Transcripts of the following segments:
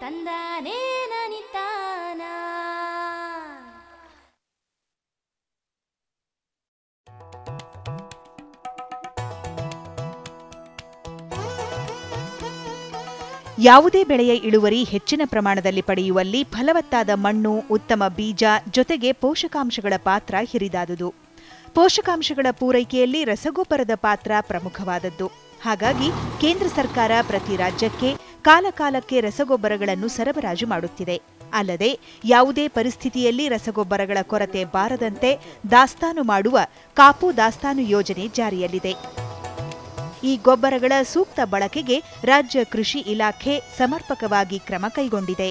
ತಂದಾನೇ ನನಿತಾನ ಯಾವುದೇ ಬೆಳೆಯ ಇಳುವರಿ ಹೆಚ್ಚಿನ ಪ್ರಮಾಣದಲ್ಲಿ ಪಡೆಯುವಲ್ಲಿ ಫಲವತ್ತಾದ ಮಣ್ಣು ಉತ್ತಮ ಬೀಜ ಜೊತೆಗೆ ಪೋಷಕಾಂಶಗಳ ಪಾತ್ರ ಹಿರಿದಾದುದು ಪೋಷಕಾಂಶಗಳ ಪೂರೈಕೆಯಲ್ಲಿ ರಸಗೊಬ್ಬರದ ಪಾತ್ರ ಪ್ರಮುಖವಾದದ್ದು ಹಾಗಾಗಿ ಕೇಂದ್ರ ಸರ್ಕಾರ ಪ್ರತಿ ರಾಜ್ಯಕ್ಕೆ ಕಾಲಕಾಲಕ್ಕೆ ರಸಗೊಬ್ಬರಗಳನ್ನು ಸರಬರಾಜು ಮಾಡುತ್ತಿದೆ ಅಲ್ಲದೆ ಯಾವುದೇ ಪರಿಸ್ಥಿತಿಯಲ್ಲಿ ರಸಗೊಬ್ಬರಗಳ ಕೊರತೆ ಬಾರದಂತೆ ದಾಸ್ತಾನು ಮಾಡುವ ಕಾಪು ದಾಸ್ತಾನು ಯೋಜನೆ ಜಾರಿಯಲ್ಲಿದೆ ಈ ಗೊಬ್ಬರಗಳ ಸೂಕ್ತ ಬಳಕೆಗೆ ರಾಜ್ಯ ಕೃಷಿ ಇಲಾಖೆ ಸಮರ್ಪಕವಾಗಿ ಕ್ರಮ ಕೈಗೊಂಡಿದೆ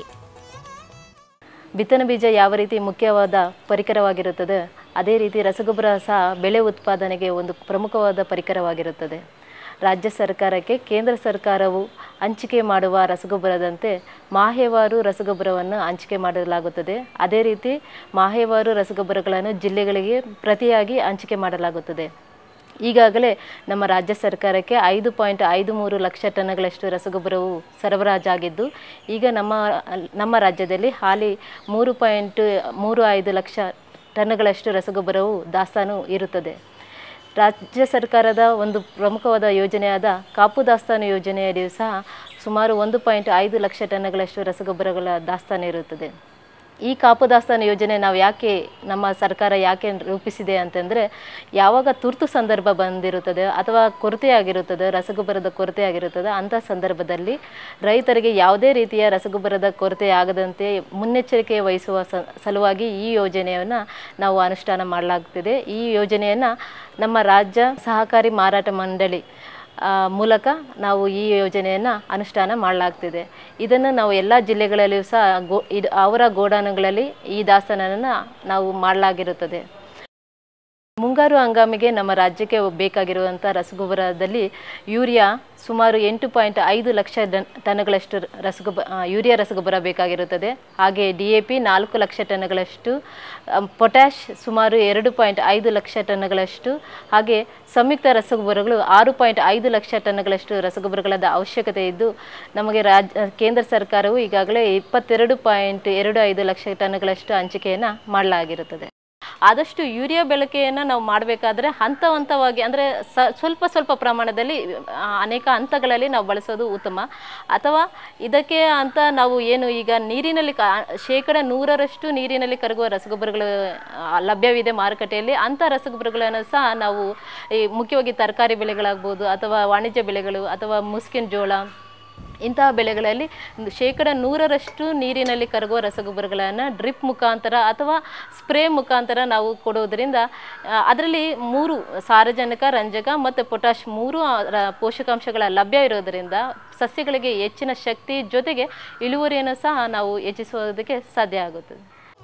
ಬಿತ್ತನೆ ಬೀಜ ಯಾವ ರೀತಿ ಮುಖ್ಯವಾದ ಪರಿಕರವಾಗಿರುತ್ತದೆ ಅದೇ ರೀತಿ ರಸಗೊಬ್ಬರ ಸಹ ಬೆಳೆ ಉತ್ಪಾದನೆಗೆ ಒಂದು ಪ್ರಮುಖವಾದ ಪರಿಕರವಾಗಿರುತ್ತದೆ ರಾಜ್ಯ ಸರ್ಕಾರಕ್ಕೆ ಕೇಂದ್ರ ಸರ್ಕಾರವು ಹಂಚಿಕೆ ಮಾಡುವ ರಸಗೊಬ್ಬರದಂತೆ ಮಾಹೆವಾರು ರಸಗೊಬ್ಬರವನ್ನು ಹಂಚಿಕೆ ಮಾಡಲಾಗುತ್ತದೆ ಅದೇ ರೀತಿ ಮಾಹೆವಾರು ರಸಗೊಬ್ಬರಗಳನ್ನು ಜಿಲ್ಲೆಗಳಿಗೆ ಪ್ರತಿಯಾಗಿ ಹಂಚಿಕೆ ಮಾಡಲಾಗುತ್ತದೆ ಈಗಾಗಲೇ ನಮ್ಮ ರಾಜ್ಯ ಸರ್ಕಾರಕ್ಕೆ ಐದು ಪಾಯಿಂಟ್ ಐದು ಮೂರು ಲಕ್ಷ ಟನ್ಗಳಷ್ಟು ರಸಗೊಬ್ಬರವು ಸರಬರಾಜಾಗಿದ್ದು ಈಗ ನಮ್ಮ ನಮ್ಮ ರಾಜ್ಯದಲ್ಲಿ ಹಾಲಿ ಮೂರು ಪಾಯಿಂಟ್ ಮೂರು ಐದು ಲಕ್ಷ ಟನ್ಗಳಷ್ಟು ರಸಗೊಬ್ಬರವು ದಾಸ್ತಾನು ಇರುತ್ತದೆ ರಾಜ್ಯ ಸರ್ಕಾರದ ಒಂದು ಪ್ರಮುಖವಾದ ಯೋಜನೆಯಾದ ಕಾಪು ದಾಸ್ತಾನು ಯೋಜನೆಯಲ್ಲಿಯೂ ಸಹ ಸುಮಾರು ಒಂದು ಪಾಯಿಂಟ್ ಐದು ಲಕ್ಷ ಟನ್ಗಳಷ್ಟು ರಸಗೊಬ್ಬರಗಳ ದಾಸ್ತಾನು ಇರುತ್ತದೆ ಈ ಕಾಪು ದಾಸ್ತಾನು ಯೋಜನೆ ನಾವು ಯಾಕೆ ನಮ್ಮ ಸರ್ಕಾರ ಯಾಕೆ ರೂಪಿಸಿದೆ ಅಂತಂದರೆ ಯಾವಾಗ ತುರ್ತು ಸಂದರ್ಭ ಬಂದಿರುತ್ತದೆ ಅಥವಾ ಕೊರತೆ ಆಗಿರುತ್ತದೆ ರಸಗೊಬ್ಬರದ ಕೊರತೆ ಆಗಿರುತ್ತದೆ ಅಂಥ ಸಂದರ್ಭದಲ್ಲಿ ರೈತರಿಗೆ ಯಾವುದೇ ರೀತಿಯ ರಸಗೊಬ್ಬರದ ಕೊರತೆ ಆಗದಂತೆ ಮುನ್ನೆಚ್ಚರಿಕೆ ವಹಿಸುವ ಸ ಸಲುವಾಗಿ ಈ ಯೋಜನೆಯನ್ನು ನಾವು ಅನುಷ್ಠಾನ ಮಾಡಲಾಗ್ತಿದೆ ಈ ಯೋಜನೆಯನ್ನು ನಮ್ಮ ರಾಜ್ಯ ಸಹಕಾರಿ ಮಾರಾಟ ಮಂಡಳಿ ಆ, ಮೂಲಕ ನಾವು ಈ ಯೋಜನೆಯನ್ನು ಅನುಷ್ಠಾನ ಮಾಡಲಾಗ್ತಿದೆ ಇದನ್ನು ನಾವು ಎಲ್ಲ ಜಿಲ್ಲೆಗಳಲ್ಲಿಯೂ ಸಹ ಗೋ ಇದು ಅವರ ಗೋಡಾನುಗಳಲ್ಲಿ ಈ ದಾಸ್ತಾನನ್ನು ನಾವು ಮಾಡಲಾಗಿರುತ್ತದೆ ಮುಂಗಾರು ಹಂಗಾಮಿಗೆ ನಮ್ಮ ರಾಜ್ಯಕ್ಕೆ ಬೇಕಾಗಿರುವಂಥ ರಸಗೊಬ್ಬರದಲ್ಲಿ ಯೂರಿಯಾ ಸುಮಾರು ಎಂಟು ಪಾಯಿಂಟ್ ಐದು ಲಕ್ಷ ಡನ್ ಟನ್ಗಳಷ್ಟು ರಸಗೊಬ್ಬರ ಆ, ಯೂರಿಯಾ ರಸಗೊಬ್ಬರ ಬೇಕಾಗಿರುತ್ತದೆ ಹಾಗೆ ಡಿ ಎ ಪಿ ನಾಲ್ಕು ಲಕ್ಷ ಟನ್ಗಳಷ್ಟು ಅಮ್, ಪೊಟ್ಯಾಷ್ ಸುಮಾರು ಎರಡು ಪಾಯಿಂಟ್ ಐದು ಲಕ್ಷ ಟನ್ಗಳಷ್ಟು ಹಾಗೆ ಸಂಯುಕ್ತ ರಸಗೊಬ್ಬರಗಳು ಆರು ಪಾಯಿಂಟ್ ಐದು ಲಕ್ಷ ಟನ್ಗಳಷ್ಟು ರಸಗೊಬ್ಬರಗಳ ಅವಶ್ಯಕತೆ ಇದ್ದು ನಮಗೆ ರಾಜ್ಯ ಕೇಂದ್ರ ಸರ್ಕಾರವು ಈಗಾಗಲೇ ಇಪ್ಪತ್ತೆರಡು ಪಾಯಿಂಟ್ ಎರಡು ಐದು ಲಕ್ಷ ಟನ್ಗಳಷ್ಟು ಹಂಚಿಕೆಯನ್ನು ಮಾಡಲಾಗಿರುತ್ತದೆ ಆದಷ್ಟು ಯೂರಿಯಾ ಬಳಕೆಯನ್ನು ನಾವು ಮಾಡಬೇಕಾದ್ರೆ ಹಂತ ಹಂತವಾಗಿ ಅಂದರೆ ಸ ಸ್ವಲ್ಪ ಸ್ವಲ್ಪ ಪ್ರಮಾಣದಲ್ಲಿ ಆ, ಅನೇಕ ಹಂತಗಳಲ್ಲಿ ನಾವು ಬಳಸೋದು ಉತ್ತಮ ಅಥವಾ ಇದಕ್ಕೆ ಅಂತ ನಾವು ಏನು ಈಗ ನೀರಿನಲ್ಲಿ ಕ ಶೇಕಡ ನೂರರಷ್ಟು ನೀರಿನಲ್ಲಿ ಕರಗುವ ರಸಗೊಬ್ಬರಗಳು ಆ, ಲಭ್ಯವಿದೆ ಮಾರುಕಟ್ಟೆಯಲ್ಲಿ ಅಂಥ ರಸಗೊಬ್ಬರಗಳನ್ನು ಸಹ ನಾವು ಈ ಮುಖ್ಯವಾಗಿ ತರಕಾರಿ ಬೆಳೆಗಳಾಗ್ಬೋದು ಅಥವಾ ವಾಣಿಜ್ಯ ಬೆಳೆಗಳು ಅಥವಾ ಮುಸ್ಕಿನ ಜೋಳ ಇಂತಹ ಬೆಳೆಗಳಲ್ಲಿ ಶೇಕಡ ನೂರರಷ್ಟು ನೀರಿನಲ್ಲಿ ಕರಗುವ ರಸಗೊಬ್ಬರಗಳನ್ನು ಡ್ರಿಪ್ ಮುಖಾಂತರ ಅಥವಾ ಸ್ಪ್ರೇ ಮುಖಾಂತರ ನಾವು ಕೊಡೋದರಿಂದ ಅದರಲ್ಲಿ ಮೂರು ಸಾರಜನಕ ರಂಜಕ ಮತ್ತು ಪೊಟ್ಯಾಶ್ ಮೂರು ಆ, ರ- ಪೋಷಕಾಂಶಗಳ ಲಭ್ಯ ಇರೋದರಿಂದ ಸಸ್ಯಗಳಿಗೆ ಹೆಚ್ಚಿನ ಶಕ್ತಿ ಜೊತೆಗೆ ಇಳುವರಿಯನ್ನು ಸಹ ನಾವು ಹೆಚ್ಚಿಸುವುದಕ್ಕೆ ಸಾಧ್ಯ ಆಗುತ್ತದೆ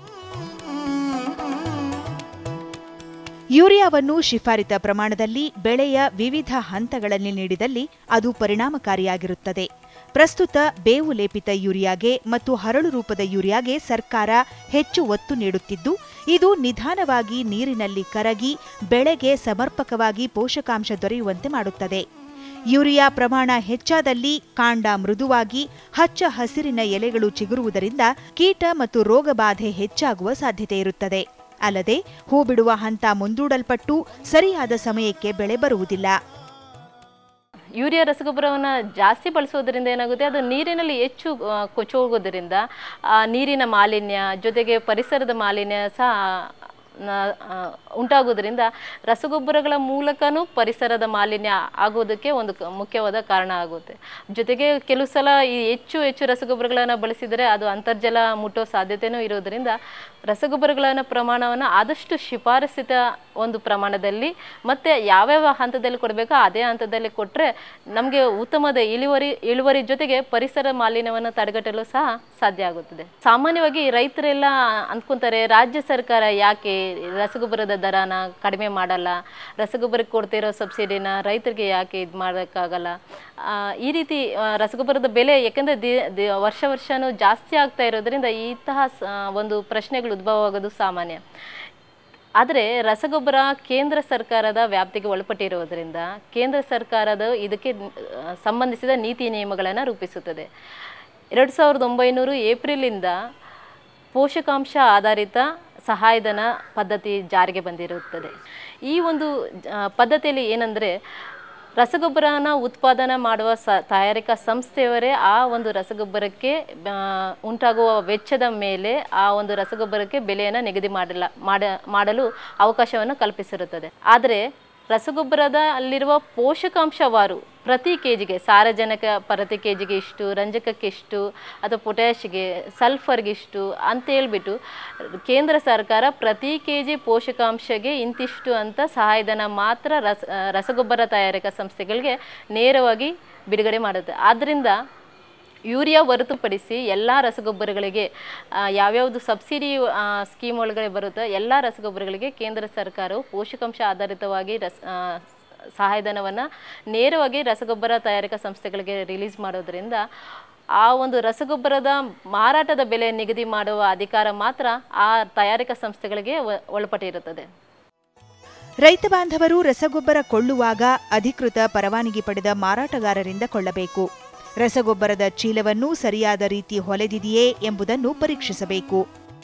ಯೂರಿಯಾವನ್ನು ಶಿಫಾರಿತ ಪ್ರಮಾಣದಲ್ಲಿ ಬೆಳೆಯ ವಿವಿಧ ಹಂತಗಳಲ್ಲಿ ನೀಡಿದಲ್ಲಿ ಅದು ಪರಿಣಾಮಕಾರಿಯಾಗಿರುತ್ತದೆ ಪ್ರಸ್ತುತ ಬೇವು ಲೇಪಿತ ಯೂರಿಯಾಗೆ ಮತ್ತು ಹರಳು ರೂಪದ ಯೂರಿಯಾಗೆ ಸರ್ಕಾರ ಹೆಚ್ಚು ಒತ್ತು ನೀಡುತ್ತಿದ್ದು ಇದು ನಿಧಾನವಾಗಿ ನೀರಿನಲ್ಲಿ ಕರಗಿ ಬೆಳೆಗೆ ಸಮರ್ಪಕವಾಗಿ ಪೋಷಕಾಂಶ ದೊರೆಯುವಂತೆ ಮಾಡುತ್ತದೆ ಯೂರಿಯಾ ಪ್ರಮಾಣ ಹೆಚ್ಚಾದಲ್ಲಿ ಕಾಂಡ ಮೃದುವಾಗಿ ಹಚ್ಚ ಹಸಿರಿನ ಎಲೆಗಳು ಚಿಗುರುವುದರಿಂದ ಕೀಟ ಮತ್ತು ರೋಗಬಾಧೆ ಹೆಚ್ಚಾಗುವ ಸಾಧ್ಯತೆ ಇರುತ್ತದೆ ಅಲ್ಲದೆ ಹೂ ಬಿಡುವ ಹಂತ ಮುಂದೂಡಲ್ಪಟ್ಟು ಸರಿಯಾದ ಸಮಯಕ್ಕೆ ಬೆಳೆ ಬರುವುದಿಲ್ಲ ಯೂರಿಯಾ ರಸಗೊಬ್ಬರವನ್ನು ಜಾಸ್ತಿ ಬಳಸೋದ್ರಿಂದ ಏನಾಗುತ್ತೆ ಅದು ನೀರಿನಲ್ಲಿ ಹೆಚ್ಚು ಆ, ಕೊಚ್ಚೋಗೋದ್ರಿಂದ ಆ ನೀರಿನ ಮಾಲಿನ್ಯ ಜೊತೆಗೆ ಪರಿಸರದ ಮಾಲಿನ್ಯ ಸಹ ನ- ಆ, ಉಂಟಾಗೋದ್ರಿಂದ ರಸಗೊಬ್ಬರಗಳ ಮೂಲಕನೂ ಪರಿಸರದ ಮಾಲಿನ್ಯ ಆಗೋದಕ್ಕೆ ಒಂದು ಕ- ಮುಖ್ಯವಾದ ಕಾರಣ ಆಗುತ್ತೆ ಜೊತೆಗೆ ಕೆಲವು ಸಲ ಈ ಹೆಚ್ಚು ಹೆಚ್ಚು ರಸಗೊಬ್ಬರಗಳನ್ನು ಬಳಸಿದರೆ ಅದು ಅಂತರ್ಜಲ ಮುಟ್ಟೋ ಸಾಧ್ಯತೆಯೂ ಇರೋದರಿಂದ ರಸಗೊಬ್ಬರಗಳನ್ನು ಪ್ರಮಾಣವನ್ನು ಆದಷ್ಟು ಶಿಫಾರಸಿತ ಒಂದು ಪ್ರಮಾಣದಲ್ಲಿ ಮತ್ತು ಯಾವ್ಯಾವ ಹಂತದಲ್ಲಿ ಕೊಡಬೇಕೋ ಅದೇ ಹಂತದಲ್ಲಿ ಕೊಟ್ಟರೆ ನಮಗೆ ಉತ್ತಮದ ಇಳುವರಿ ಇಳುವರಿ ಜೊತೆಗೆ ಪರಿಸರ ಮಾಲಿನ್ಯವನ್ನು ತಡೆಗಟ್ಟಲು ಸಹ ಸಾಧ್ಯ ಆಗುತ್ತದೆ ಸಾಮಾನ್ಯವಾಗಿ ರೈತರೆಲ್ಲ ಅಂದ್ಕೊಂತಾರೆ ರಾಜ್ಯ ಸರ್ಕಾರ ಯಾಕೆ ರಸಗೊಬ್ಬರದ ದರನ ಕಡಿಮೆ ಮಾಡಲ್ಲ ರಸಗೊಬ್ಬರಕ್ಕೆ ಕೊಡ್ತಿರೋ ಸಬ್ಸಿಡಿನ ರೈತರಿಗೆ ಯಾಕೆ ಇದು ಮಾಡೋಕ್ಕಾಗಲ್ಲ ಆ, ಈ ರೀತಿ ಆ, ರಸಗೊಬ್ಬರದ ಬೆಲೆ ಯಾಕೆಂದರೆ ದಿ ದಿ- ವರ್ಷ ವರ್ಷನೂ ಜಾಸ್ತಿ ಆಗ್ತಾ ಇರೋದ್ರಿಂದ ಇಂತಹ ಸ- ಒಂದು ಪ್ರಶ್ನೆಗಳು ಉದ್ಭವ ಆಗೋದು ಸಾಮಾನ್ಯ ಆದರೆ ರಸಗೊಬ್ಬರ ಕೇಂದ್ರ ಸರ್ಕಾರದ ವ್ಯಾಪ್ತಿಗೆ ಒಳಪಟ್ಟಿರುವುದರಿಂದ ಕೇಂದ್ರ ಸರ್ಕಾರದ ಇದಕ್ಕೆ ಆ, ಸಂಬಂಧಿಸಿದ ನೀತಿ ನಿಯಮಗಳನ್ನು ರೂಪಿಸುತ್ತದೆ ಎರಡು ಸಾವಿರದ ಒಂಬೈನೂರು ಏಪ್ರಿಲಿಂದ ಪೋಷಕಾಂಶ ಆಧಾರಿತ ಸಹಾಯಧನ ಪದ್ಧತಿ ಜಾರಿಗೆ ಬಂದಿರುತ್ತದೆ ಈ ಒಂದು ಆ, ಪದ್ಧತಿಯಲ್ಲಿ ಏನಂದರೆ ರಸಗೊಬ್ಬರನ ಉತ್ಪಾದನೆ ಮಾಡುವ ಸ ತಯಾರಿಕಾ ಸಂಸ್ಥೆಯವರೇ ಆ ಒಂದು ರಸಗೊಬ್ಬರಕ್ಕೆ ಆ, ಉಂಟಾಗುವ ವೆಚ್ಚದ ಮೇಲೆ ಆ ಒಂದು ರಸಗೊಬ್ಬರಕ್ಕೆ ಬೆಲೆಯನ್ನು ನಿಗದಿ ಮಾಡಲ ಮಾಡ ಮಾಡಲು ಅವಕಾಶವನ್ನು ಕಲ್ಪಿಸಿರುತ್ತದೆ ಆದರೆ ರಸಗೊಬ್ಬರದ ಅಲ್ಲಿರುವ ಪೋಷಕಾಂಶವಾರು ಪ್ರತಿ ಕೆ ಜಿಗೆ ಸಾರಜನಕ ಪ್ರತಿ ಕೆ ಜಿಗೆ ಇಷ್ಟು ರಂಜಕಕ್ಕೆ ಇಷ್ಟು ಅಥವಾ ಪೊಟ್ಯಾಶ್ಗೆ ಸಲ್ಫರ್ಗೆ ಇಷ್ಟು ಅಂತ ಹೇಳ್ಬಿಟ್ಟು ಕೇಂದ್ರ ಸರ್ಕಾರ ಪ್ರತಿ ಕೆ ಜಿ ಪೋಷಕಾಂಶಗೆ ಇಂತಿಷ್ಟು ಅಂತ ಸಹಾಯಧನ ಮಾತ್ರ ರಸ ಆ, ರಸಗೊಬ್ಬರ ತಯಾರಿಕಾ ಸಂಸ್ಥೆಗಳಿಗೆ ನೇರವಾಗಿ ಬಿಡುಗಡೆ ಮಾಡುತ್ತೆ ಆದ್ದರಿಂದ ಯೂರಿಯಾ ಹೊರತುಪಡಿಸಿ ಎಲ್ಲ ರಸಗೊಬ್ಬರಗಳಿಗೆ ಆ, ಯಾವ್ಯಾವುದು ಸಬ್ಸಿಡಿ ಆ, ಸ್ಕೀಮ್ ಒಳಗಡೆ ಬರುತ್ತೋ ಎಲ್ಲ ರಸಗೊಬ್ಬರಗಳಿಗೆ ಕೇಂದ್ರ ಸರ್ಕಾರವು ಪೋಷಕಾಂಶ ಆಧಾರಿತವಾಗಿ ರಸ ಆ, ಸಹಾಯಧನವನ್ನು ನೇರವಾಗಿ ರಸಗೊಬ್ಬರ ತಯಾರಿಕಾ ಸಂಸ್ಥೆಗಳಿಗೆ ರಿಲೀಸ್ ಮಾಡೋದ್ರಿಂದ ಆ ಒಂದು ರಸಗೊಬ್ಬರದ ಮಾರಾಟದ ಬೆಲೆ ನಿಗದಿ ಮಾಡುವ ಅಧಿಕಾರ ಮಾತ್ರ ಆ ತಯಾರಿಕಾ ಸಂಸ್ಥೆಗಳಿಗೆ ಒ- ಒಳಪಟ್ಟಿರುತ್ತದೆ ರೈತ ಬಾಂಧವರು ರಸಗೊಬ್ಬರ ಕೊಳ್ಳುವಾಗ ಅಧಿಕೃತ ಪರವಾನಗಿ ಪಡೆದ ಮಾರಾಟಗಾರರಿಂದ ಕೊಳ್ಳಬೇಕು ರಸಗೊಬ್ಬರದ ಚೀಲವನ್ನು ಸರಿಯಾದ ರೀತಿ ಹೊಲೆದಿದೆಯೇ ಎಂಬುದನ್ನು ಪರೀಕ್ಷಿಸಬೇಕು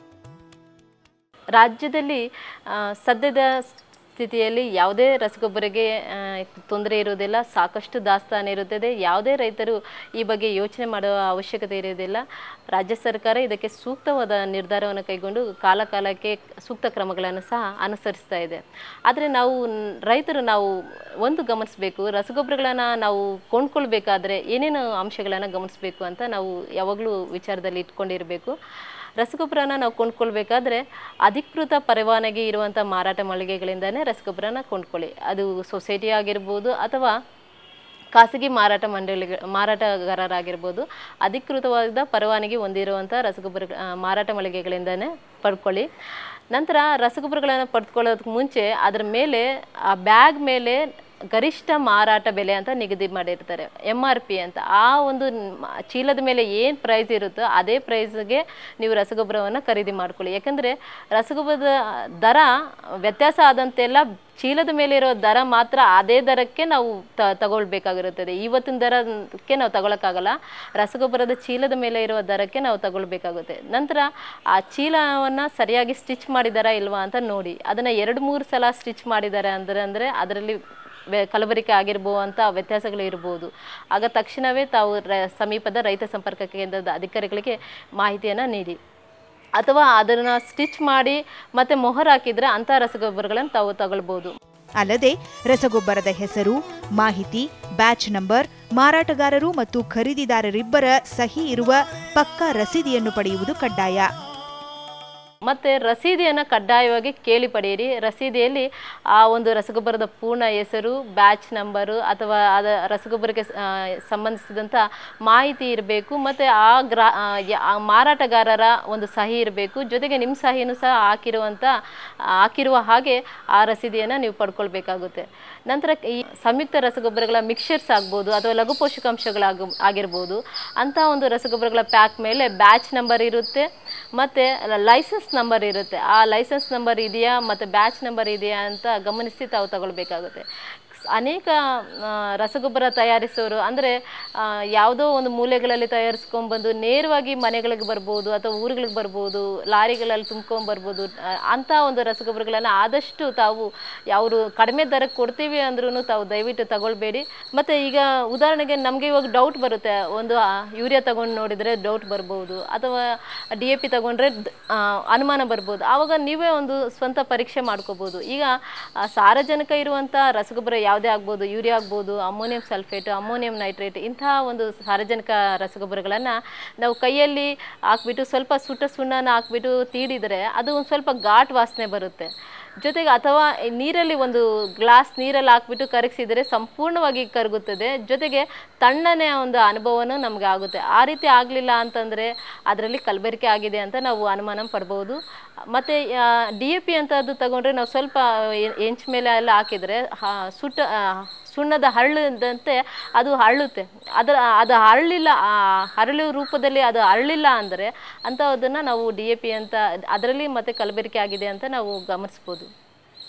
ರಾಜ್ಯದಲ್ಲಿ ಆ, ಸದ್ಯದ ಸ್ಥಿತಿಯಲ್ಲಿ ಯಾವುದೇ ರಸಗೊಬ್ಬರಕ್ಕೆ ಆ, ತೊಂದರೆ ಇರುವುದಿಲ್ಲ ಸಾಕಷ್ಟು ದಾಸ್ತಾನು ಇರುತ್ತದೆ ಯಾವುದೇ ರೈತರು ಈ ಬಗ್ಗೆ ಯೋಚನೆ ಮಾಡುವ ಅವಶ್ಯಕತೆ ಇರುವುದಿಲ್ಲ ರಾಜ್ಯ ಸರ್ಕಾರ ಇದಕ್ಕೆ ಸೂಕ್ತವಾದ ನಿರ್ಧಾರವನ್ನು ಕೈಗೊಂಡು ಕಾಲ ಕಾಲಕ್ಕೆ ಸೂಕ್ತ ಕ್ರಮಗಳನ್ನು ಸಹ ಅನುಸರಿಸ್ತಾ ಇದೆ ಆದರೆ ನಾವು ನ್- ರೈತರು ನಾವು ಒಂದು ಗಮನಿಸಬೇಕು ರಸಗೊಬ್ಬರಗಳನ್ನು ನಾವು ಕೊಂಡ್ಕೊಳ್ಬೇಕಾದ್ರೆ ಏನೇನು ಅಂಶಗಳನ್ನು ಗಮನಿಸಬೇಕು ಅಂತ ನಾವು ಯಾವಾಗಲೂ ವಿಚಾರದಲ್ಲಿ ಇಟ್ಕೊಂಡಿರಬೇಕು ರಸಗೊಬ್ಬರನ ನಾವು ಕೊಂಡ್ಕೊಳ್ಬೇಕಾದ್ರೆ ಅಧಿಕೃತ ಪರವಾನಗಿ ಇರುವಂಥ ಮಾರಾಟ ಮಳಿಗೆಗಳಿಂದನೇ ರಸಗೊಬ್ಬರನ ಕೊಂಡ್ಕೊಳ್ಳಿ ಅದು ಸೊಸೈಟಿ ಆಗಿರ್ಬೋದು ಅಥವಾ ಖಾಸಗಿ ಮಾರಾಟ ಮಂಡಳಿಗಳ ಮಾರಾಟಗಾರರಾಗಿರ್ಬೋದು ಅಧಿಕೃತವಾದ ಪರವಾನಗಿ ಹೊಂದಿರುವಂಥ ರಸಗೊಬ್ಬರ ಆ, ಮಾರಾಟ ಮಳಿಗೆಗಳಿಂದನೇ ಪಡ್ಕೊಳ್ಳಿ ನಂತರ ರಸಗೊಬ್ಬರಗಳನ್ನು ಪಡೆದುಕೊಳ್ಳೋದಕ್ಕೆ ಮುಂಚೆ ಅದರ ಮೇಲೆ ಆ ಬ್ಯಾಗ್ ಮೇಲೆ ಗರಿಷ್ಠ ಮಾರಾಟ ಬೆಲೆ ಅಂತ ನಿಗದಿ ಮಾಡಿರ್ತಾರೆ ಎಮ್ ಆರ್ ಪಿ ಅಂತ ಆ ಒಂದು ನ್- ಚೀಲದ ಮೇಲೆ ಏನು ಪ್ರೈಸ್ ಇರುತ್ತೋ ಅದೇ ಪ್ರೈಸ್ಗೆ ನೀವು ರಸಗೊಬ್ಬರವನ್ನು ಖರೀದಿ ಮಾಡ್ಕೊಳ್ಳಿ ಯಾಕಂದರೆ ರಸಗೊಬ್ಬರದ ದರ ವ್ಯತ್ಯಾಸ ಆದಂತೆಲ್ಲ ಚೀಲದ ಮೇಲೆ ಇರೋ ದರ ಮಾತ್ರ ಅದೇ ದರಕ್ಕೆ ನಾವು ತ ತಗೊಳ್ಬೇಕಾಗಿರುತ್ತದೆ ಇವತ್ತಿನ ದರಕ್ಕೆ ನಾವು ತಗೊಳಕ್ಕಾಗಲ್ಲ ರಸಗೊಬ್ಬರದ ಚೀಲದ ಮೇಲೆ ಇರುವ ದರಕ್ಕೆ ನಾವು ತಗೊಳ್ಬೇಕಾಗುತ್ತೆ ನಂತರ ಆ ಚೀಲವನ್ನು ಸರಿಯಾಗಿ ಸ್ಟಿಚ್ ಮಾಡಿದಾರಾ ಇಲ್ವಾ ಅಂತ ನೋಡಿ ಅದನ್ನು ಎರಡು ಮೂರು ಸಲ ಸ್ಟಿಚ್ ಮಾಡಿದ್ದಾರೆ ಅಂದರೆ ಅಂದರೆ ಅದರಲ್ಲಿ ವ್ಯ- ಕಲಬೆರಕೆ ಆಗಿರ್ಬೋವಂಥ ವ್ಯತ್ಯಾಸಗಳು ಇರ್ಬೋದು ಆಗ ತಕ್ಷಣವೇ ತಾವು ರ ಸಮೀಪದ ರೈತ ಸಂಪರ್ಕ ಕೇಂದ್ರದ ಅಧಿಕಾರಿಗಳಿಗೆ ಮಾಹಿತಿಯನ್ನು ನೀಡಿ ಅಥವಾ ಅದನ್ನು ಸ್ಟಿಚ್ ಮಾಡಿ ಮತ್ತೆ ಮೊಹರ್ ಹಾಕಿದರೆ ಅಂಥ ರಸಗೊಬ್ಬರಗಳನ್ನು ತಾವು ತಗೊಳ್ಬೋದು ಅಲ್ಲದೆ ರಸಗೊಬ್ಬರದ ಹೆಸರು ಮಾಹಿತಿ ಬ್ಯಾಚ್ ನಂಬರ್ ಮಾರಾಟಗಾರರು ಮತ್ತು ಖರೀದಿದಾರರಿಬ್ಬರ ಸಹಿ ಇರುವ ಪಕ್ಕಾ ರಸೀದಿಯನ್ನು ಪಡೆಯುವುದು ಕಡ್ಡಾಯ ಮತ್ತು ರಸೀದಿಯನ್ನು ಕಡ್ಡಾಯವಾಗಿ ಕೇಳಿ ಪಡೆಯಿರಿ ರಸೀದಿಯಲ್ಲಿ ಆ ಒಂದು ರಸಗೊಬ್ಬರದ ಪೂರ್ಣ ಹೆಸರು ಬ್ಯಾಚ್ ನಂಬರು ಅಥವಾ ಅದ ರಸಗೊಬ್ಬರಕ್ಕೆ ಸ- ಆ, ಸಂಬಂಧಿಸಿದಂಥ ಮಾಹಿತಿ ಇರಬೇಕು ಮತ್ತು ಆ ಗ್ರಾ ಆ, ಯ- ಆ ಮಾರಾಟಗಾರರ ಒಂದು ಸಹಿ ಇರಬೇಕು ಜೊತೆಗೆ ನಿಮ್ಮ ಸಹಿನೂ ಸಹ ಹಾಕಿರುವಂಥ ಹಾಕಿರುವ ಹಾಗೆ ಆ ರಸೀದಿಯನ್ನು ನೀವು ಪಡ್ಕೊಳ್ಬೇಕಾಗುತ್ತೆ ನಂತರ ಈ ಸಂಯುಕ್ತ ರಸಗೊಬ್ಬರಗಳ ಮಿಕ್ಸರ್ಸ್ ಆಗ್ಬೋದು ಅಥವಾ ಲಘು ಪೋಷಕಾಂಶಗಳಾಗ ಆಗಿರ್ಬೋದು ಅಂಥ ಒಂದು ರಸಗೊಬ್ಬರಗಳ ಪ್ಯಾಕ್ ಮೇಲೆ ಬ್ಯಾಚ್ ನಂಬರ್ ಇರುತ್ತೆ ಮತ್ತು ಲೈಸೆನ್ಸ್ ನಂಬರ್ ಇರುತ್ತೆ ಆ ಲೈಸೆನ್ಸ್ ನಂಬರ್ ಇದೆಯಾ ಮತ್ತು ಬ್ಯಾಚ್ ನಂಬರ್ ಇದೆಯಾ ಅಂತ ಗಮನಿಸಿ ತಾವು ತಗೊಳ್ಬೇಕಾಗುತ್ತೆ ಅನೇಕ ಆ, ರಸಗೊಬ್ಬರ ತಯಾರಿಸೋರು ಅಂದರೆ ಯಾವುದೋ ಒಂದು ಮೂಲೆಗಳಲ್ಲಿ ತಯಾರಿಸ್ಕೊಂಡ್ಬಂದು ನೇರವಾಗಿ ಮನೆಗಳಿಗೆ ಬರ್ಬೋದು ಅಥವಾ ಊರುಗಳಿಗೆ ಬರ್ಬೋದು ಲಾರಿಗಳಲ್ಲಿ ತುಂಬ್ಕೊಂಡ್ಬರ್ಬೋದು ಅಂಥ ಒಂದು ರಸಗೊಬ್ಬರಗಳನ್ನು ಆದಷ್ಟು ತಾವು ಅವರು ಕಡಿಮೆ ದರಕ್ಕೆ ಕೊಡ್ತೀವಿ ಅಂದ್ರೂ ತಾವು ದಯವಿಟ್ಟು ತಗೊಳ್ಬೇಡಿ ಮತ್ತು ಈಗ ಉದಾಹರಣೆಗೆ ನಮಗೆ ಇವಾಗ ಡೌಟ್ ಬರುತ್ತೆ ಒಂದು ಆ, ಯೂರಿಯಾ ತಗೊಂಡು ನೋಡಿದರೆ ಡೌಟ್ ಬರ್ಬೋದು ಅಥವಾ ಡಿ ಎ ಪಿ ತಗೊಂಡ್ರೆ ದ್- ಆ, ಅನುಮಾನ ಬರ್ಬೋದು ಆವಾಗ ನೀವೇ ಒಂದು ಸ್ವಂತ ಪರೀಕ್ಷೆ ಮಾಡ್ಕೋಬೋದು ಈಗ ಆ, ಸಾರಜನಕ ಇರುವಂಥ ರಸಗೊಬ್ಬರ ಯಾವುದೇ ಆಗ್ಬೋದು ಯೂರಿಯಾ ಆಗ್ಬೋದು ಅಮೋನಿಯಂ ಸಲ್ಫೇಟ್ ಅಮೋನಿಯಂ ನೈಟ್ರೇಟ್ ಇಂತಹ ಒಂದು ಸಾರಜನಕ ರಸಗೊಬ್ಬರಗಳನ್ನು ನಾವು ಕೈಯಲ್ಲಿ ಹಾಕ್ಬಿಟ್ಟು ಸ್ವಲ್ಪ ಸುಟ್ಟ ಸುಣ್ಣನ ಹಾಕ್ಬಿಟ್ಟು ತೀಡಿದರೆ ಅದು ಒಂದು ಸ್ವಲ್ಪ ಘಾಟ್ ವಾಸನೆ ಬರುತ್ತೆ ಜೊತೆಗೆ ಅಥವಾ ಈ ನೀರಲ್ಲಿ ಒಂದು ಗ್ಲಾಸ್ ನೀರಲ್ಲಿ ಹಾಕ್ಬಿಟ್ಟು ಕರಗಿಸಿದರೆ ಸಂಪೂರ್ಣವಾಗಿ ಕರಗುತ್ತದೆ ಜೊತೆಗೆ ತಣ್ಣನೆ ಒಂದು ಅನುಭವನೂ ನಮಗೆ ಆಗುತ್ತೆ ಆ ರೀತಿ ಆಗಲಿಲ್ಲ ಅಂತಂದರೆ ಅದರಲ್ಲಿ ಕಲಬೆರಕೆ ಆಗಿದೆ ಅಂತ ನಾವು ಅನುಮಾನ ಪಡ್ಬೋದು ಮತ್ತು ಡಿ ಎ ಪಿ ಅಂತದ್ದು ತಗೊಂಡ್ರೆ ನಾವು ಸ್ವಲ್ಪ ಎ- ಹೆಂಚ್ ಮೇಲೆ ಎಲ್ಲ ಹಾಕಿದರೆ ಹಾ- ಸುಟ್ಟ ಆ, ಸುಣ್ಣದ ಹಳ್ಳದಂತೆ ಅದು ಹರಳುತ್ತೆ ಅದರ ಅದು ಹರಳಿಲ್ಲ ಆ ಹರಳು ರೂಪದಲ್ಲಿ ಅದು ಹರಳಿಲ್ಲ ಅಂದರೆ ಅಂಥದ್ದನ್ನು ನಾವು ಡಿ ಎ ಪಿ ಅಂತ ಅದರಲ್ಲಿ ಮತ್ತೆ ಕಲಬೆರಕೆ ಆಗಿದೆ ಅಂತ ನಾವು ಗಮನಿಸ್ಬೋದು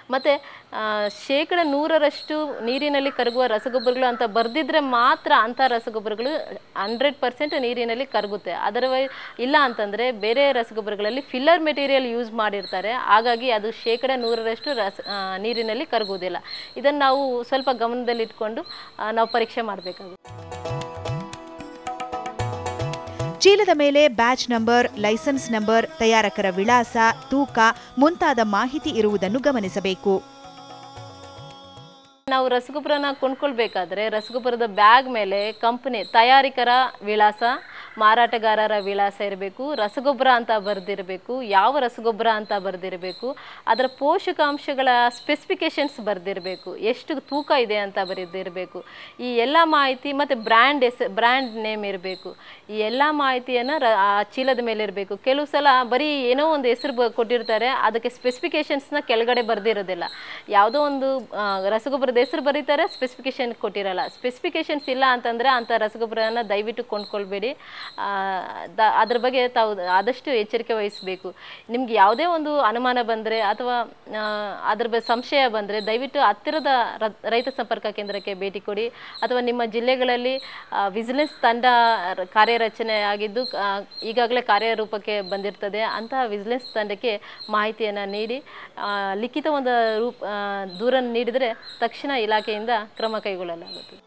ಮತ್ತು ಶೇಕಡ ನೂರರಷ್ಟು ನೀರಿನಲ್ಲಿ ಕರಗುವ ರಸಗೊಬ್ಬರಗಳು ಅಂತ ಬರೆದಿದ್ರೆ ಮಾತ್ರ ಅಂಥ ರಸಗೊಬ್ಬರಗಳು ಹಂಡ್ರೆಡ್ ಪರ್ಸೆಂಟ್ ನೀರಿನಲ್ಲಿ ಕರಗುತ್ತೆ ಅದರ್ವೈ ಇಲ್ಲ ಅಂತಂದರೆ ಬೇರೆ ರಸಗೊಬ್ಬರಗಳಲ್ಲಿ ಫಿಲ್ಲರ್ ಮೆಟೀರಿಯಲ್ ಯೂಸ್ ಮಾಡಿರ್ತಾರೆ ಹಾಗಾಗಿ ಅದು ಶೇಕಡ ನೂರರಷ್ಟು ರಸ ಆ, ನೀರಿನಲ್ಲಿ ಕರಗುವುದಿಲ್ಲ ಇದನ್ನು ನಾವು ಸ್ವಲ್ಪ ಗಮನದಲ್ಲಿಟ್ಕೊಂಡು ಆ, ನಾವು ಪರೀಕ್ಷೆ ಮಾಡಬೇಕಾಗುತ್ತೆ ಚೀಲದ ಮೇಲೆ ಬ್ಯಾಚ್ ನಂಬರ್ ಲೈಸೆನ್ಸ್ ನಂಬರ್ ತಯಾರಕರ ವಿಳಾಸ ತೂಕ ಮುಂತಾದ ಮಾಹಿತಿ ಇರುವುದನ್ನು ಗಮನಿಸಬೇಕು ನಾವು ರಸಗೊಬ್ಬರನ ಕೊಂಡ್ಕೊಳ್ಬೇಕಾದ್ರೆ ರಸಗೊಬ್ಬರದ ಬ್ಯಾಗ್ ಮೇಲೆ ಕಂಪನಿ ತಯಾರಿಕರ ವಿಳಾಸ ಮಾರಾಟಗಾರರ ವಿಳಾಸ ಇರಬೇಕು ರಸಗೊಬ್ಬರ ಅಂತ ಬರೆದಿರಬೇಕು ಯಾವ ರಸಗೊಬ್ಬರ ಅಂತ ಬರೆದಿರಬೇಕು ಅದರ ಪೋಷಕಾಂಶಗಳ ಸ್ಪೆಸಿಫಿಕೇಶನ್ಸ್ ಬರೆದಿರಬೇಕು ಎಷ್ಟು ತೂಕ ಇದೆ ಅಂತ ಬರೆದಿರಬೇಕು ಈ ಎಲ್ಲ ಮಾಹಿತಿ ಮತ್ತು ಬ್ರ್ಯಾಂಡ್ ಹೆಸ್ ಬ್ರ್ಯಾಂಡ್ ನೇಮ್ ಇರಬೇಕು ಈ ಎಲ್ಲ ಮಾಹಿತಿಯನ್ನು ರ ಆ ಚೀಲದ ಮೇಲೆ ಇರಬೇಕು ಕೆಲವು ಸಲ ಬರೀ ಏನೋ ಒಂದು ಹೆಸರು ಬ ಕೊಟ್ಟಿರ್ತಾರೆ ಅದಕ್ಕೆ ಸ್ಪೆಸಿಫಿಕೇಶನ್ಸ್ನ ಕೆಳಗಡೆ ಬರೆದಿರೋದಿಲ್ಲ ಯಾವುದೋ ಒಂದು ಆ, ರಸಗೊಬ್ಬರದ ಹೆಸರು ಬರೀತಾರೆ ಸ್ಪೆಸಿಫಿಕೇಶನ್ ಕೊಟ್ಟಿರಲ್ಲ ಸ್ಪೆಸಿಫಿಕೇಶನ್ಸ್ ಇಲ್ಲ ಅಂತಂದರೆ ಅಂಥ ರಸಗೊಬ್ಬರನ ದಯವಿಟ್ಟು ಕೊಂಡ್ಕೊಳ್ಬೇಡಿ ಆ, ದ ಅದ್ರ ಬಗ್ಗೆ ತಾವು ಆದಷ್ಟು ಎಚ್ಚರಿಕೆ ವಹಿಸಬೇಕು ನಿಮ್ಗೆ ಯಾವುದೇ ಒಂದು ಅನುಮಾನ ಬಂದರೆ ಅಥವಾ ಆ, ಅದ್ರ ಬಗ್ಗೆ ಸಂಶಯ ಬಂದರೆ ದಯವಿಟ್ಟು ಹತ್ತಿರದ ರ- ರೈತ ಸಂಪರ್ಕ ಕೇಂದ್ರಕ್ಕೆ ಭೇಟಿ ಕೊಡಿ ಅಥವಾ ನಿಮ್ಮ ಜಿಲ್ಲೆಗಳಲ್ಲಿ ವಿಜಿಲೆನ್ಸ್ ತಂಡ ರ- ಕಾರ್ಯರಚನೆ ಆಗಿದ್ದು ಆ, ಈಗಾಗಲೇ ಕಾರ್ಯರೂಪಕ್ಕೆ ಬಂದಿರ್ತದೆ ಅಂತಹ ವಿಜಿಲೆನ್ಸ್ ತಂಡಕ್ಕೆ ಮಾಹಿತಿಯನ್ನು ನೀಡಿ ಆ, ಲಿಖಿತ ಒಂದು ರೂಪ ಆ, ದೂರ ನೀಡಿದರೆ ತಕ್ಷಣ ಇಲಾಖೆಯಿಂದ ಕ್ರಮ ಕೈಗೊಳ್ಳಲಾಗುತ್ತದೆ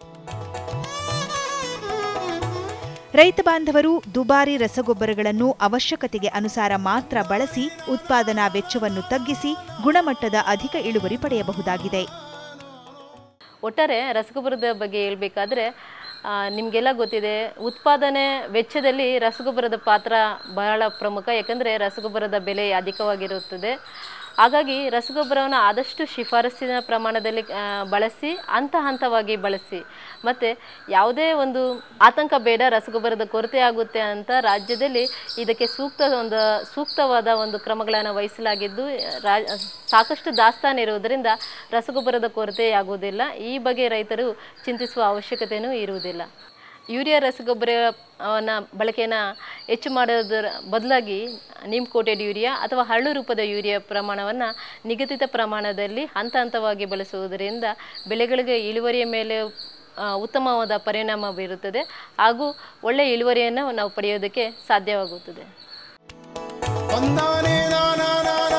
ರೈತ ಬಾಂಧವರು ದುಬಾರಿ ರಸಗೊಬ್ಬರಗಳನ್ನು ಅವಶ್ಯಕತೆಗೆ ಅನುಸಾರ ಮಾತ್ರ ಬಳಸಿ ಉತ್ಪಾದನಾ ವೆಚ್ಚವನ್ನು ತಗ್ಗಿಸಿ ಗುಣಮಟ್ಟದ ಅಧಿಕ ಇಳುವರಿ ಪಡೆಯಬಹುದಾಗಿದೆ ಒಟ್ಟಾರೆ ರಸಗೊಬ್ಬರದ ಬಗ್ಗೆ ಹೇಳಬೇಕಾದ್ರೆ ನಿಮಗೆಲ್ಲ ಗೊತ್ತಿದೆ ಉತ್ಪಾದನೆ ವೆಚ್ಚದಲ್ಲಿ ರಸಗೊಬ್ಬರದ ಪಾತ್ರ ಬಹಳ ಪ್ರಮುಖ ಯಾಕಂದರೆ ರಸಗೊಬ್ಬರದ ಬೆಲೆ ಅಧಿಕವಾಗಿರುತ್ತದೆ ಹಾಗಾಗಿ ರಸಗೊಬ್ಬರವನ್ನು ಆದಷ್ಟು ಶಿಫಾರಸ್ಸಿನ ಪ್ರಮಾಣದಲ್ಲಿ ಆ, ಬಳಸಿ ಹಂತ ಹಂತವಾಗಿ ಬಳಸಿ ಮತ್ತು ಯಾವುದೇ ಒಂದು ಆತಂಕ ಬೇಡ ರಸಗೊಬ್ಬರದ ಕೊರತೆ ಆಗುತ್ತೆ ಅಂತ ರಾಜ್ಯದಲ್ಲಿ ಇದಕ್ಕೆ ಸೂಕ್ತ ಒಂದು ಸೂಕ್ತವಾದ ಒಂದು ಕ್ರಮಗಳನ್ನು ವಹಿಸಲಾಗಿದ್ದು ರಾ ಸಾಕಷ್ಟು ದಾಸ್ತಾನು ಇರುವುದರಿಂದ ರಸಗೊಬ್ಬರದ ಕೊರತೆಯಾಗುವುದಿಲ್ಲ ಈ ಬಗ್ಗೆ ರೈತರು ಚಿಂತಿಸುವ ಅವಶ್ಯಕತೆಯೂ ಇರುವುದಿಲ್ಲ ಯೂರಿಯಾ ರಸಗೊಬ್ಬರವನ್ನ ಬಳಕೆಯನ್ನು ಹೆಚ್ಚು ಮಾಡೋದರ ಬದಲಾಗಿ ನೀಮ್ ಕೋಟೆಡ್ ಯೂರಿಯಾ ಅಥವಾ ಹರಳು ರೂಪದ ಯೂರಿಯಾ ಪ್ರಮಾಣವನ್ನು ನಿಗದಿತ ಪ್ರಮಾಣದಲ್ಲಿ ಹಂತ ಹಂತವಾಗಿ ಬಳಸುವುದರಿಂದ ಬೆಳೆಗಳಿಗೆ ಇಳುವರಿಯ ಮೇಲೆ ಆ, ಉತ್ತಮವಾದ ಪರಿಣಾಮ ಬೀರುತ್ತದೆ ಹಾಗೂ ಒಳ್ಳೆಯ ಇಳುವರಿಯನ್ನು ನಾವು ಪಡೆಯೋದಕ್ಕೆ ಸಾಧ್ಯವಾಗುತ್ತದೆ ತಂದಾನೆ ನಾನ ನಾನ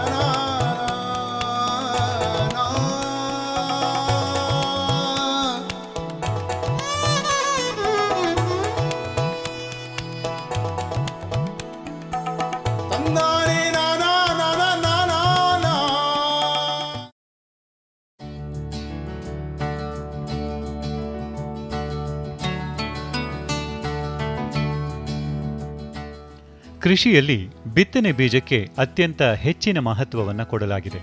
ತಂದಾನೆ ನಾನ ನಾನ ನಾನ ಕೃಷಿಯಲ್ಲಿ ಬಿತ್ತನೆ ಬೀಜಕ್ಕೆ ಅತ್ಯಂತ ಹೆಚ್ಚಿನ ಮಹತ್ವವನ್ನು ಕೊಡಲಾಗಿದೆ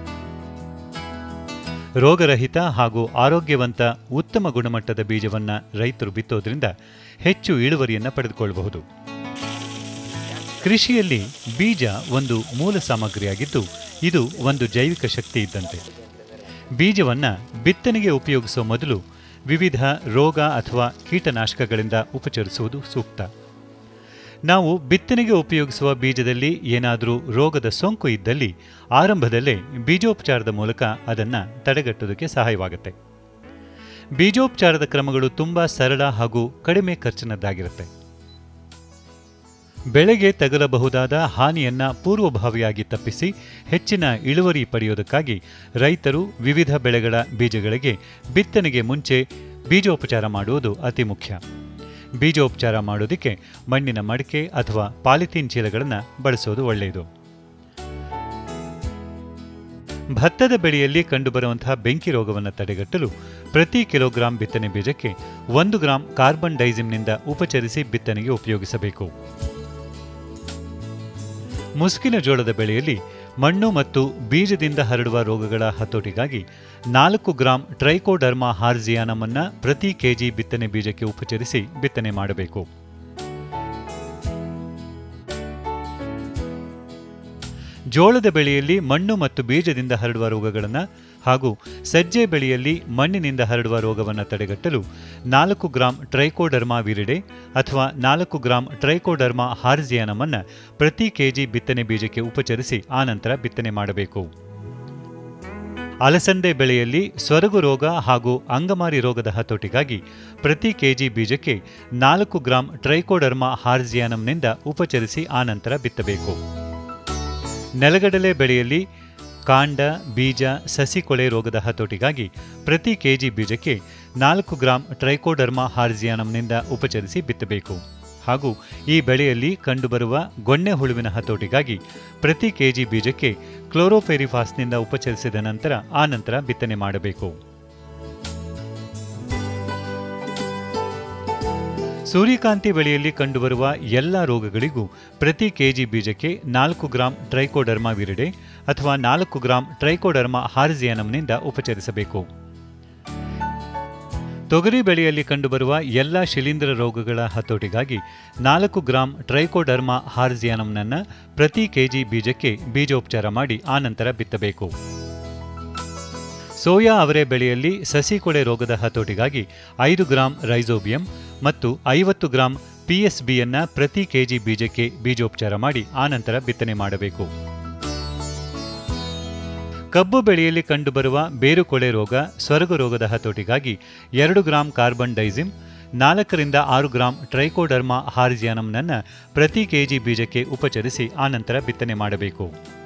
ರೋಗರಹಿತ ಹಾಗೂ ಆರೋಗ್ಯವಂತ ಉತ್ತಮ ಗುಣಮಟ್ಟದ ಬೀಜವನ್ನ ರೈತರು ಬಿತ್ತೋದ್ರಿಂದ ಹೆಚ್ಚು ಇಳುವರಿಯನ್ನು ಪಡೆದುಕೊಳ್ಳಬಹುದು ಕೃಷಿಯಲ್ಲಿ ಬೀಜ ಒಂದು ಮೂಲ ಸಾಮಗ್ರಿಯಾಗಿದ್ದು ಇದು ಒಂದು ಜೈವಿಕ ಶಕ್ತಿ ಇದ್ದಂತೆ ಬೀಜವನ್ನ ಬಿತ್ತನೆಗೆ ಉಪಯೋಗಿಸುವ ಮೊದಲು ವಿವಿಧ ರೋಗ ಅಥವಾ ಕೀಟನಾಶಕಗಳಿಂದ ಉಪಚರಿಸುವುದು ಸೂಕ್ತ ನಾವು ಬಿತ್ತನೆಗೆ ಉಪಯೋಗಿಸುವ ಬೀಜದಲ್ಲಿ ಏನಾದರೂ ರೋಗದ ಸೋಂಕು ಇದ್ದಲ್ಲಿ ಆರಂಭದಲ್ಲೇ ಬೀಜೋಪಚಾರದ ಮೂಲಕ ಅದನ್ನು ತಡೆಗಟ್ಟೋದಕ್ಕೆ ಸಹಾಯವಾಗುತ್ತೆ ಬೀಜೋಪಚಾರದ ಕ್ರಮಗಳು ತುಂಬ ಸರಳ ಹಾಗೂ ಕಡಿಮೆ ಖರ್ಚಿನದ್ದಾಗಿರುತ್ತೆ ಬೆಳೆಗೆ ತಗಲಬಹುದಾದ ಹಾನಿಯನ್ನ ಪೂರ್ವಭಾವಿಯಾಗಿ ತಪ್ಪಿಸಿ ಹೆಚ್ಚಿನ ಇಳುವರಿ ಪಡೆಯೋದಕ್ಕಾಗಿ ರೈತರು ವಿವಿಧ ಬೆಳೆಗಳ ಬೀಜಗಳಿಗೆ ಬಿತ್ತನೆಗೆ ಮುಂಚೆ ಬೀಜೋಪಚಾರ ಮಾಡುವುದು ಅತಿ ಮುಖ್ಯ ಬೀಜೋಪಚಾರ ಮಾಡೋದಕ್ಕೆ ಮಣ್ಣಿನ ಮಡಿಕೆ ಅಥವಾ ಪಾಲಿಥೀನ್ ಚೀಲಗಳನ್ನು ಬಳಸೋದು ಒಳ್ಳೆಯದು ಭತ್ತದ ಬೆಳೆಯಲ್ಲಿ ಕಂಡುಬರುವಂತಹ ಬೆಂಕಿ ರೋಗವನ್ನು ತಡೆಗಟ್ಟಲು ಪ್ರತಿ ಕಿಲೋಗ್ರಾಂ ಬಿತ್ತನೆ ಬೀಜಕ್ಕೆ ಒಂದು ಗ್ರಾಂ ಕಾರ್ಬನ್ ಡೈಸಿಮ್ನಿಂದ ಉಪಚರಿಸಿ ಬಿತ್ತನೆಗೆ ಉಪಯೋಗಿಸಬೇಕು ಮುಸುಕಿನ ಜೋಳದ ಬೆಳೆಯಲ್ಲಿ ಮಣ್ಣು ಮತ್ತು ಬೀಜದಿಂದ ಹರಡುವ ರೋಗಗಳ ಹತೋಟಿಗಾಗಿ ನಾಲ್ಕು ಗ್ರಾಂ ಟ್ರೈಕೋಡರ್ಮಾ ಹಾರ್ಜಿಯಾನಮನ್ನ ಪ್ರತಿ ಕೆಜಿ ಬಿತ್ತನೆ ಬೀಜಕ್ಕೆ ಉಪಚರಿಸಿ ಬಿತ್ತನೆ ಮಾಡಬೇಕು ಜೋಳದ ಬೆಳೆಯಲ್ಲಿ ಮಣ್ಣು ಮತ್ತು ಬೀಜದಿಂದ ಹರಡುವ ರೋಗಗಳನ್ನು ಹಾಗೂ ಸಜ್ಜೆ ಬೆಳೆಯಲ್ಲಿ ಮಣ್ಣಿನಿಂದ ಹರಡುವ ರೋಗವನ್ನು ತಡೆಗಟ್ಟಲು ನಾಲ್ಕು ಗ್ರಾಂ ಟ್ರೈಕೋಡರ್ಮಾ ವಿರಿಡೆ ಅಥವಾ ನಾಲ್ಕು ಗ್ರಾಂ ಟ್ರೈಕೋಡರ್ಮಾ ಹಾರ್ಜಿಯಾನಮನ್ನು ಪ್ರತಿ ಕೆಜಿ ಬಿತ್ತನೆ ಬೀಜಕ್ಕೆ ಉಪಚರಿಸಿ ಆನಂತರ ಬಿತ್ತನೆ ಮಾಡಬೇಕು ಅಲಸಂದೆ ಬೆಳೆಯಲ್ಲಿ ಸ್ವರಗು ರೋಗ ಹಾಗೂ ಅಂಗಮಾರಿ ರೋಗದ ಹತೋಟಿಗಾಗಿ ಪ್ರತಿ ಕೆಜಿ ಬೀಜಕ್ಕೆ ನಾಲ್ಕು ಗ್ರಾಂ ಟ್ರೈಕೋಡರ್ಮಾ ಹಾರ್ಜಿಯಾನಂನಿಂದ ಉಪಚರಿಸಿ ಆನಂತರ ಬಿತ್ತಬೇಕು ನೆಲಗಡಲೆ ಬೆಳೆಯಲ್ಲಿ ಕಾಂಡ ಬೀಜ ಸಸಿ ಕೊಳೆ ರೋಗದ ಹತೋಟಿಗಾಗಿ ಪ್ರತಿ ಕೆಜಿ ಬೀಜಕ್ಕೆ ನಾಲ್ಕು ಗ್ರಾಂ ಟ್ರೈಕೋಡರ್ಮಾ ಹಾರ್ಜಿಯಾನಂನಿಂದ ಉಪಚರಿಸಿ ಬಿತ್ತಬೇಕು ಹಾಗೂ ಈ ಬೆಳೆಯಲ್ಲಿ ಕಂಡುಬರುವ ಗೊಣ್ಣೆ ಹುಳುವಿನ ಹತೋಟಿಗಾಗಿ ಪ್ರತಿ ಕೆಜಿ ಬೀಜಕ್ಕೆ ಕ್ಲೋರೋಫೆರಿಫಾಸ್ನಿಂದ ಉಪಚರಿಸಿದ ನಂತರ ಆ ನಂತರ ಬಿತ್ತನೆ ಮಾಡಬೇಕು ಸೂರ್ಯಕಾಂತಿ ಬೆಳೆಯಲ್ಲಿ ಕಂಡುಬರುವ ಎಲ್ಲ ರೋಗಗಳಿಗೂ ಪ್ರತಿ ಕೆಜಿ ಬೀಜಕ್ಕೆ ನಾಲ್ಕು ಗ್ರಾಂ ಟ್ರೈಕೋಡರ್ಮಾ ವಿರಿಡೆ ಅಥವಾ ನಾಲ್ಕು ಗ್ರಾಂ ಟ್ರೈಕೋಡರ್ಮಾ ಹಾರ್ಜಿಯಾನಂನಿಂದ ಉಪಚರಿಸಬೇಕು ತೊಗರಿ ಬೆಳೆಯಲ್ಲಿ ಕಂಡುಬರುವ ಎಲ್ಲ ಶಿಲೀಂಧ್ರ ರೋಗಗಳ ಹತೋಟಿಗಾಗಿ ನಾಲ್ಕು ಗ್ರಾಂ ಟ್ರೈಕೋಡರ್ಮಾ ಹಾರ್ಜಿಯಾನಂನನ್ನು ಪ್ರತಿ ಕೆಜಿ ಬೀಜಕ್ಕೆ ಬೀಜೋಪಚಾರ ಮಾಡಿ ಆನಂತರ ಬಿತ್ತಬೇಕು ಸೋಯಾ ಅವರೆ ಬೆಳೆಯಲ್ಲಿ ಸಸಿ ಕೊಳೆ ರೋಗದ ಹತೋಟಿಗಾಗಿ ಐದು ಗ್ರಾಂ ರೈಸೋಬಿಯಂ ಮತ್ತು ಐವತ್ತು ಗ್ರಾಂ ಪಿಎಸ್ಬಿಯನ್ನ ಪ್ರತಿ ಕೆಜಿ ಬೀಜಕ್ಕೆ ಬೀಜೋಪಚಾರ ಮಾಡಿ ಆನಂತರ ಬಿತ್ತನೆ ಮಾಡಬೇಕು ಕಬ್ಬು ಬೆಳೆಯಲ್ಲಿ ಕಂಡುಬರುವ ಬೇರುಕೊಳೆ ರೋಗ ಸ್ವರ್ಗ ರೋಗದ ಹತೋಟಿಗಾಗಿ ಎರಡು ಗ್ರಾಂ ಕಾರ್ಬನ್ ಡೈಸಿಮ್ ನಾಲ್ಕರಿಂದ ಆರು ಗ್ರಾಂ ಟ್ರೈಕೋಡರ್ಮಾ ಹಾರ್ಜಿಯಾನಂನನ್ನು ಪ್ರತಿ ಕೆಜಿ ಬೀಜಕ್ಕೆ ಉಪಚರಿಸಿ ಆನಂತರ ಬಿತ್ತನೆ ಮಾಡಬೇಕು